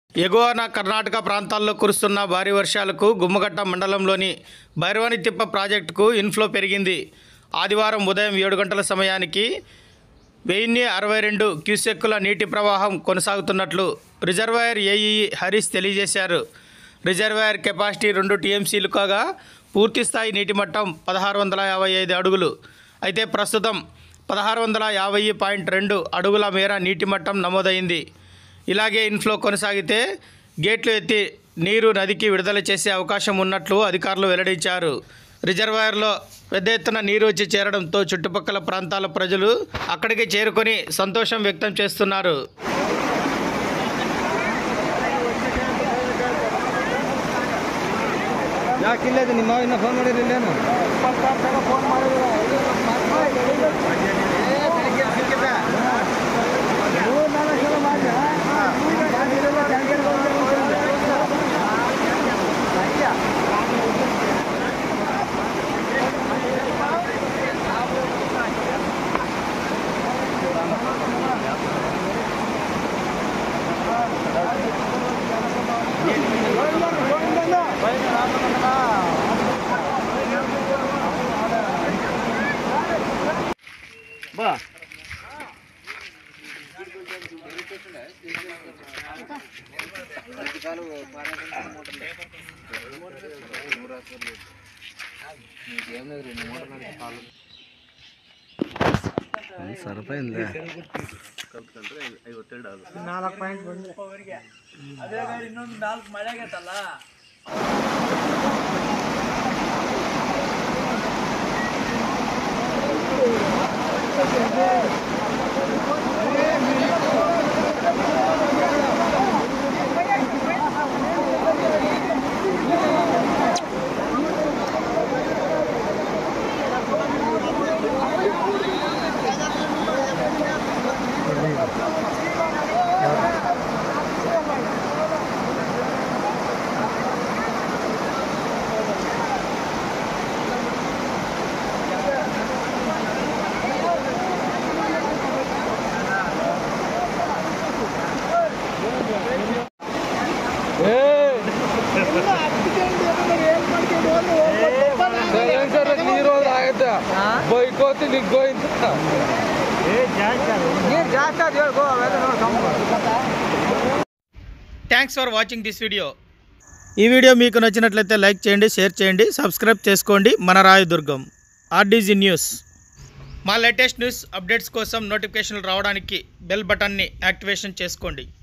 ఎగువన కర్ణాటక ప్రాంతాల్లో కురుస్తున్న భారీ వర్షాలకు గుమ్మగట్ట మండలంలోని భైరవాని తిప్ప ప్రాజెక్టుకు ఇన్ఫ్లో పెరిగింది ఆదివారం ఉదయం ఏడు గంటల సమయానికి వెయ్యిన్ని అరవై రెండు క్యూసెక్కుల నీటి ప్రవాహం కొనసాగుతున్నట్లు రిజర్వాయర్ ఏఈ హరీష్ తెలియజేశారు రిజర్వాయర్ కెపాసిటీ రెండు టీఎంసీలు కాగా పూర్తి స్థాయి నీటి మట్టం పదహారు వందల యాభై ఐదు అడుగులు అయితే ప్రస్తుతం పదహారు వందల యాభై పాయింట్ రెండు అడుగుల మేర నీటి మట్టం నమోదైంది ఇలాగే ఇన్ఫ్లో కొనసాగితే గేట్లు ఎత్తి నీరు నదికి విడుదల చేసే అవకాశం ఉన్నట్లు అధికారులు వెల్లడించారు రిజర్వాయర్లో పెద్ద ఎత్తున నీరు వచ్చి చేరడంతో చుట్టుపక్కల ప్రాంతాల ప్రజలు అక్కడికి చేరుకొని సంతోషం వ్యక్తం చేస్తున్నారు ಯಾಕೆ ಇಲ್ಲದ ನಿಮ್ಮ ಇನ್ನ ಫೋನ್ ಮಾಡಿರಲಿಲ್ಲೇನು ಬಾ ಸರಿಪೈಂದ ನಾಲ್ಕು ಪಾಯಿಂಟ್ ಬಂದ್ರೆ ನೀರು ಹೋದ್ರೆ ಆಗತ್ತೆ ಬೈಕೋತಿ ನಿಗ್ಗೋಯ್ತ ನೀರು ಜಾಸ್ತಿ ಅದು ಹೇಳ್ಕೋ ಅವೆಲ್ಲ ನೋಡಿ thanks for watching this video ఈ వీడియో మీకు నచ్చినట్లయితే లైక్ చేయండి షేర్ చేయండి సబ్స్క్రైబ్ చేసుకోండి మన రాయదుర్గం ఆర్డీజీ న్యూస్ మా లేటెస్ట్ న్యూస్ అప్డేట్స్ కోసం నోటిఫికేషన్లు రావడానికి బెల్ బటన్ని యాక్టివేషన్ చేసుకోండి